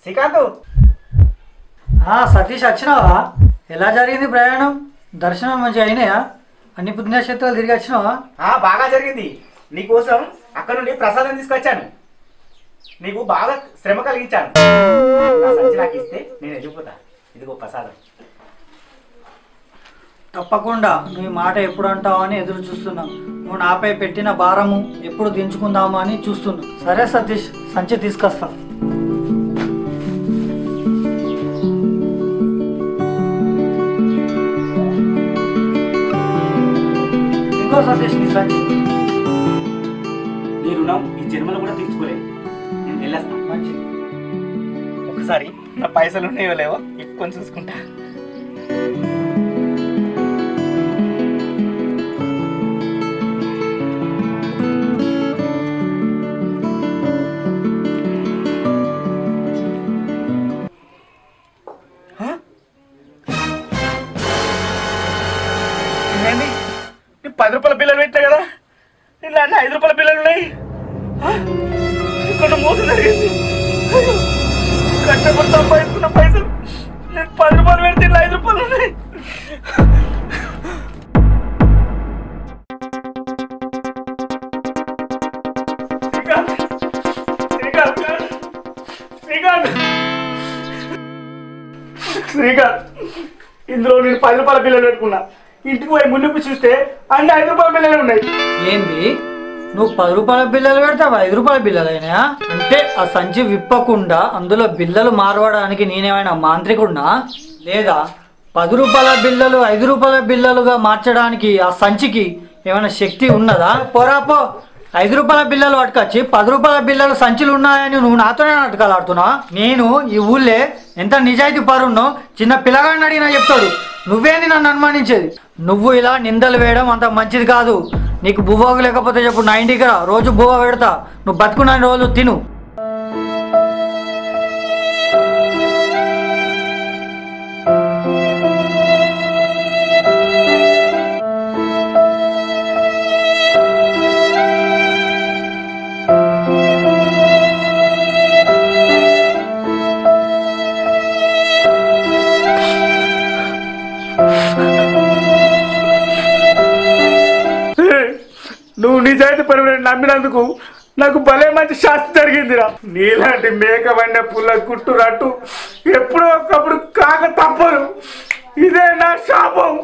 శ్రీకాంత్ ఆ, సతీష్ వచ్చినావా ఎలా జరిగింది ప్రయాణం దర్శనం మంచిగా అయినాయా అన్ని పుణ్యక్షేత్రాలు తిరిగి వచ్చినావా ఆ, బాగా జరిగింది నీకోసం అక్కడ నుండి ప్రసాదం తీసుకొచ్చాను నీకు బాగా శ్రమ కలిగించాను నా సంచి నాకు ఇస్తే నేను వెళ్ళిపోతా ఇదిగో ప్రసాదం తప్పకుండా నీ మాట ఎప్పుడు అంటావా అని ఎదురు చూస్తున్నా నువ్వు నాపై పెట్టిన భారము ఎప్పుడు దించుకుందామా అని చూస్తున్నా సరే సతీష్ సంచి తీసుకొస్తా ఇంకో సతీష్ నీ సంచి నీ రుణం ఈ జన్మలో కూడా తీర్చుకోలేదు నేను వెళ్ళేస్తా మంచి ఒకసారి నా పైసలు ఉన్నాయో లేవో ఇప్పుకొని చూసుకుంటా హ? ఇదేంది? నీ పది రూపాయల బిల్లలు పెట్టా కదా ఇలా అన్ని ఐదు రూపాయల బిల్లలు ఉన్నాయి హ? ఇక్కడ మోసం జరిగింది అయ్యో. కష్టపడి సంపాదించుకున్న పైసలు నేను పది రూపాయలు పెడితే ఇలా ఐదు రూపాయలు ఉన్నాయి శ్రీకాంత్ శ్రీకాంత్ శ్రీకాంత్ శ్రీకాంత్ ఇందులో నేను పది రూపాయల బిల్లలు పెట్టుకున్నా ఇంటికి పోయి ముందుకు చూస్తే అన్ని ఐదు రూపాయల బిల్లలు ఉన్నాయి ఏంది నువ్వు పది రూపాయల బిల్లలు పెడతావు ఐదు రూపాయల బిల్లలు అయినాయా అంటే ఆ సంచి విప్పకుండా అందులో బిల్లలు మారవడానికి నేనేమైనా మాంత్రికుడినా లేదా పది రూపాయల బిల్లలు ఐదు రూపాయల బిల్లలుగా మార్చడానికి ఆ సంచికి ఏమైనా శక్తి ఉన్నదా పోరా పో ఐదు రూపాయల బిల్లలు పట్టుకొచ్చి పది రూపాయల బిల్లలు సంచులు ఉన్నాయని నువ్వు నాతోనే నాటకాలు ఆడుతున్నా నేను ఈ ఊళ్ళే ఎంత నిజాయితీ పరున్నో చిన్న పిల్లగాడిని అడిగినా చెప్తాడు నువ్వేంది నన్ను అనుమానించేది నువ్వు ఇలా నిందలు వేయడం అంత మంచిది కాదు నీకు బువ్వకు లేకపోతే చెప్పు నా ఇంటికి రా రోజు బువ్వ పెడతా నువ్వు బతుకున్న రోజు తిను నువ్వు నిజాయితీ పరువు నమ్మినందుకు నాకు భలే మంచి శాస్తి జరిగిందిరా నీలాంటి మేక వండ పుల్ల గుట్టు రట్టు ఎప్పుడో ఒకప్పుడు కాక తప్పదు ఇదే నా శాపం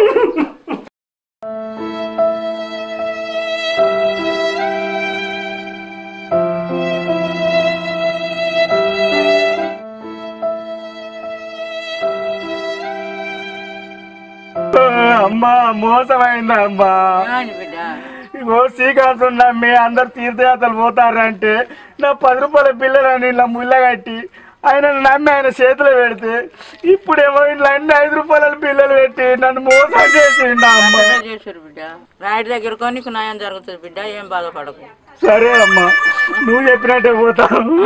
అమ్మా మోసమైందా అమ్మా ఇగో శ్రీకాంతం నమ్మి అందరు తీర్థయాత్రలు పోతారంటే నా పది రూపాయల పిల్లలని ఇలా ముళ్ళగట్టి ఆయన నమ్మి ఆయన చేతిలో పెడితే ఇప్పుడేమో ఇట్లా అన్ని ఐదు రూపాయల పిల్లలు పెట్టి నన్ను మోసం చేసిండు అమ్మ అట్లా చేశారు బిడ్డ రాయుడి దగ్గరకు నీకు న్యాయం జరుగుతుంది బిడ్డ ఏం బాధపడకు సరే అమ్మా నువ్వు చెప్పినట్టే పోతాను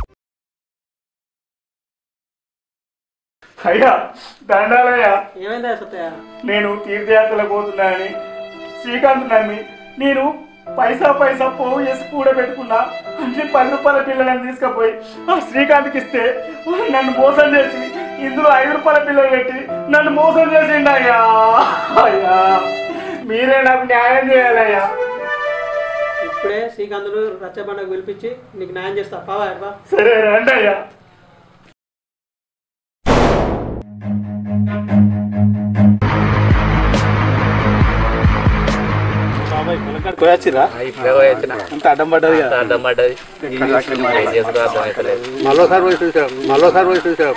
అయ్యా దండాలయ్యా ఏమైందా సత్య నేను తీర్థయాత్రలకు పోతున్నానని శ్రీకాంత్ నమ్మి నేను పైసా పైసా పోవు వేసి కూడా పెట్టుకున్నా అన్ని పది రూపాయల పిల్లలను తీసుకుపోయి ఆ శ్రీకాంత్కి ఇస్తే నన్ను మోసం చేసి ఇందులో ఐదు రూపాయల పిల్లలు పెట్టి నన్ను మోసం చేసిండు అయ్యా అయ్యా మీరే నాకు న్యాయం చేయాలయ్యా ఇప్పుడే శ్రీకాంతులు రచ్చబండకు పిలిపించి నీకు న్యాయం చేస్తా పావా ఎడవా సరే రండి అయ్యా బాబాయ్ ములకాడు కోయచ్చిరా అంత అడ్డం పడ్డది కదా మరోసారి పోయి చూసాం మరోసారి పోయి చూసాం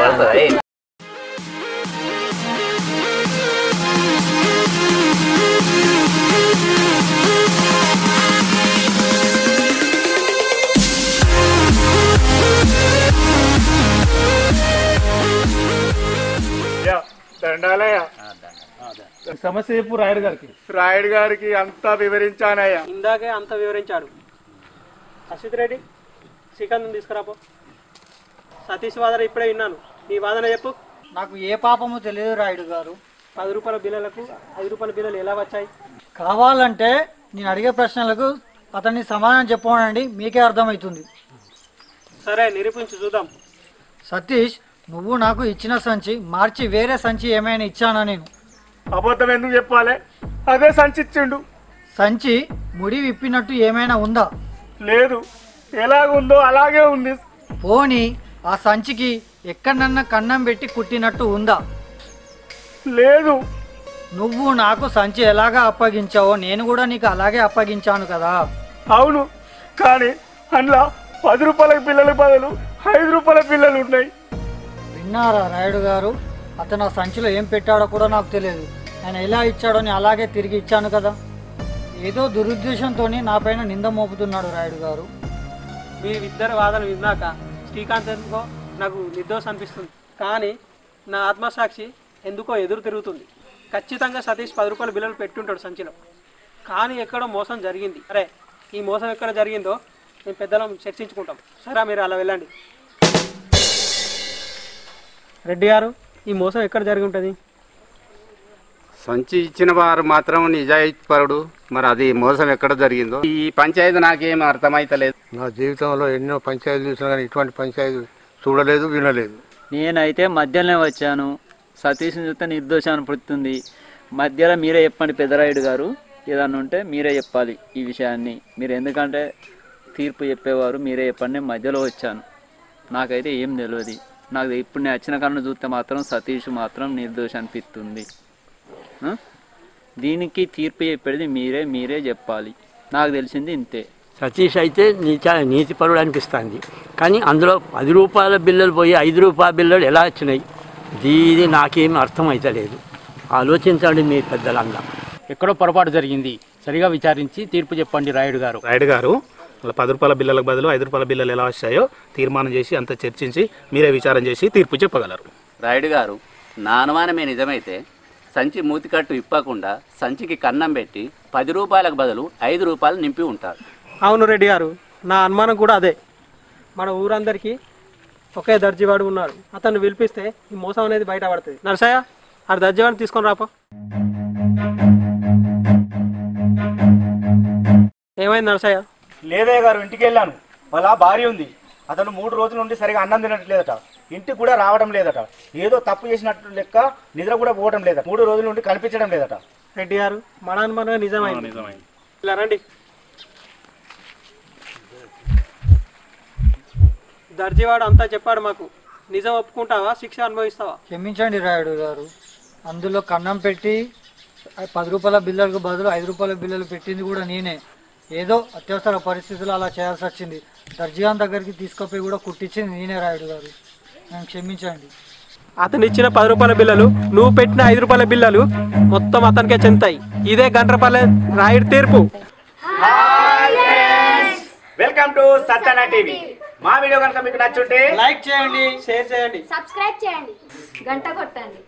అయ్యా, దండాలయ్యా సమస్య చెప్పు రాయుడు గారికి రాయుడు గారికి అంతా వివరించానయ్యా ఇందాకే అంత వివరించాడు అశ్విత్ రెడ్డి శ్రీకాంతం తీసుకురాపో సతీష్ వాదన ఇప్పుడే విన్నాను నీ వాదన చెప్పు నాకు ఏ పాపము తెలియదు రాయుడు గారు పది రూపాయల బిల్లలకు ఐదు రూపాయల బిల్లలు ఎలా వచ్చాయి కావాలంటే నేను అడిగే ప్రశ్నలకు అతన్ని సమాధానం చెప్పమనండి మీకే అర్థమవుతుంది సరే నిరూపించి చూద్దాం సతీష్ నువ్వు నాకు ఇచ్చిన సంచి మార్చి వేరే సంచి ఏమైనా ఇచ్చానా నేను అబద్ధం ఎందుకు చెప్పాలి అదే సంచిచ్చిండు సంచి ముడి విప్పినట్టు ఏమైనా ఉందా లేదు ఎలాగుందో అలాగే ఉంది పోనీ ఆ సంచికి ఎక్కడన్నా కన్నం పెట్టి కుట్టినట్టు ఉందా లేదు నువ్వు నాకు సంచి ఎలాగా అప్పగించావో నేను కూడా నీకు అలాగే అప్పగించాను కదా అవును కానీ అందులో పది రూపాయల పిల్లల బదులు ఐదు రూపాయల పిల్లలు ఉన్నాయి విన్నారా రాయుడు గారు అతను ఆ సంచిలో ఏం పెట్టాడో కూడా నాకు తెలియదు ఆయన ఎలా ఇచ్చాడో నేను అలాగే తిరిగి ఇచ్చాను కదా ఏదో దురుద్దేశంతో నా పైన నింద మోపుతున్నాడు రాయుడు గారు మీ ఇద్దరు వాదనలు విన్నాక శ్రీకాంత్ ఎందుకో నాకు నిర్దోషం అనిపిస్తుంది కానీ నా ఆత్మసాక్షి ఎందుకో ఎదురు తిరుగుతుంది ఖచ్చితంగా సతీష్ పది రూపాయల బిల్లులు పెట్టుంటాడు సంచిలో కానీ ఎక్కడో మోసం జరిగింది అరే ఈ మోసం ఎక్కడ జరిగిందో మేము పెద్దలం చర్చించుకుంటాం సరే మీరు అలా వెళ్ళండి రెడ్డి గారు ఈ మోసం ఎక్కడ జరిగి ఉంటుంది సంచి ఇచ్చిన వారు మాత్రం నిజాయితీపరుడు మరి అది మోసం ఎక్కడ జరిగిందో ఈ పంచాయతీ నాకేం అర్థమైతలేదు నా జీవితంలో ఎన్నో పంచాయతీలు చూసినా కానీ ఇటువంటి పంచాయతీ చూడలేదు వినలేదు నేనైతే మధ్యలోనే వచ్చాను సతీష్ని చూస్తే నిర్దోషాన్ని పుడుతుంది మధ్యలో మీరే చెప్పండి పెద్దరాయుడు గారు ఏదన్నా ఉంటే మీరే చెప్పాలి ఈ విషయాన్ని మీరు ఎందుకంటే తీర్పు చెప్పేవారు మీరే చెప్పండి నేను మధ్యలో వచ్చాను నాకైతే ఏం తెలియదు నాకు ఇప్పుడు నేను వచ్చిన కన్నా చూస్తే మాత్రం సతీష్ మాత్రం నిర్దోషం అనిపిస్తుంది ఆ? దీనికి తీర్పు చెప్పేది మీరే మీరే చెప్పాలి నాకు తెలిసింది ఇంతే సతీష్ అయితే నీచ నీతిపరుడు అనిపిస్తుంది కానీ అందులో పది రూపాయల బిల్లలు పోయి ఐదు రూపాయల బిల్లలు ఎలా వచ్చినాయి దీని నాకేం అర్థం అవుతలేదు ఆలోచించండి మీ పెద్దలంగా ఎక్కడో పొరపాటు జరిగింది సరిగా విచారించి తీర్పు చెప్పండి రాయుడు గారు రాయుడు గారు అలా పది రూపాయల బిల్లలకు బదులు ఐదు రూపాయల బిల్లలు ఎలా వచ్చాయో తీర్మానం చేసి అంత చర్చించి మీరే విచారం చేసి తీర్పు చెప్పగలరు రాయుడు గారు నా అనుమానమే నిజమైతే సంచి మూతికట్టు ఇప్పకుండా సంచికి కన్నం పెట్టి పది రూపాయలకు బదులు ఐదు రూపాయలు నింపి ఉంటారు అవును రెడ్డి గారు నా అనుమానం కూడా అదే మన ఊరందరికీ ఒకే దర్జీవాడు ఉన్నాడు అతన్ని పిలిపిస్తే ఈ మోసం అనేది బయటపడుతుంది నరసయ్య ఆ దర్జీవాడిని తీసుకొని రాపో ఏమైంది నరసయ్య లేదయ్య గారు ఇంటికి వెళ్ళాను వాళ్ళ భార్య ఉంది అతను మూడు రోజుల నుండి సరిగా అన్నం తినట్లేదట ఇంటికి కూడా రావడం లేదట ఏదో తప్పు చేసినట్టు లెక్క నిద్ర కూడా పోవడం లేదట మూడు రోజుల నుండి కనిపించడం లేదట రెడ్డి గారు మన అనుమానం నిజమైంది ఇలా రండి దర్జీవాడు అంతా చెప్పాడు మాకు నిజం ఒప్పుకుంటావా శిక్ష అనుభవిస్తావా క్షమించండి రాయుడు గారు అందులో కన్నం పెట్టి ఆ పది రూపాయల బిల్లలకు బదులు ఐదు రూపాయల బిల్లలు పెట్టింది కూడా నేనే ఏదో అత్యవసర పరిస్థితుల్లో అలా చేయాల్సి వచ్చింది దర్జీగాన్ దగ్గరికి తీసుకుపోయి కూడా కుట్టించింది నేనే రాయుడు గారు నన్ను క్షమించండి అతను ఇచ్చిన పది రూపాయల బిల్లలు నువ్వు పెట్టిన ఐదు రూపాయల బిల్లలు మొత్తం అతనికే చెందుతాయి ఇదే గంటపల్లె రాయుడు తీర్పు వెల్కమ్ టు సత్యన టీవీ మా వీడియో కనుక మీకు నచ్చుంటే లైక్ చేయండి షేర్ చేయండి సబ్స్క్రైబ్ చేయండి గంట కొట్టండి